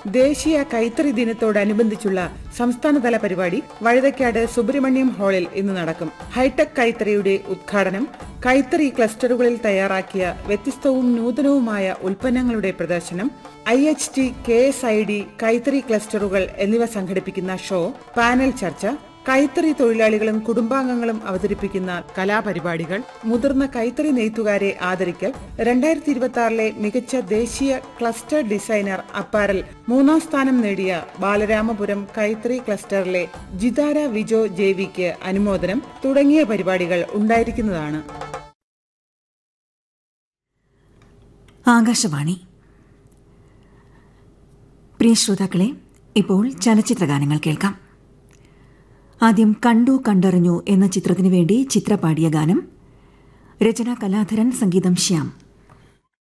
ദേശീയ കൈത്തറി ദിനത്തോടനുബന്ധിച്ചുള്ള സംസ്ഥാനതല പരിപാടി വഴുതക്കാട് സുബ്രഹ്മണ്യം ഹാളിൽ ഇന്ന് നടക്കും ഹൈടെക് കൈത്തറിയുടെ ഉദ്ഘാടനം കൈത്തറി ക്ലസ്റ്ററുകളിൽ തയ്യാറാക്കിയ വ്യത്യസ്തവും നൂതനവുമായ ഉൽപ്പന്നങ്ങളുടെ പ്രദർശനം I H T K S I D കൈത്തറി ക്ലസ്റ്ററുകൾ എന്നിവ സംഘടിപ്പിക്കുന്ന ഷോ പാനൽ ചർച്ച കൈത്തറി തൊഴിലാളികളും കുടുംബാംഗങ്ങളും അവതരിപ്പിക്കുന്ന കലാപരിപാടികൾ മുതിർന്ന കൈത്തറി നെയ്ത്തുകാരെ ആദരിക്കൽ രണ്ടായിരത്തി ഇരുപത്തി ആറിലെ മികച്ച ദേശീയ ക്ലസ്റ്റർ ഡിസൈനർ അപ്പാരൽ മൂന്നാം സ്ഥാനം നേടിയ ബാലരാമപുരം കൈത്തറി ക്ലസ്റ്ററിലെ ജിതാര വിജോ ജേവിക്ക് അനുമോദനം തുടങ്ങിയ പരിപാടികൾ ഉണ്ടായിരിക്കുന്നതാണ് ആകാശവാണി പ്രിയ ശ്രോതാക്കളെ ഇപ്പോൾ ചലച്ചിത്ര ഗാനങ്ങൾ കേൾക്കാം ആദ്യം കണ്ടു കണ്ടറിഞ്ഞു എന്ന ചിത്രത്തിനു വേണ്ടി ചിത്ര പാടിയ ഗാനം രചന കലാധരൻ സംഗീതം ശ്യാം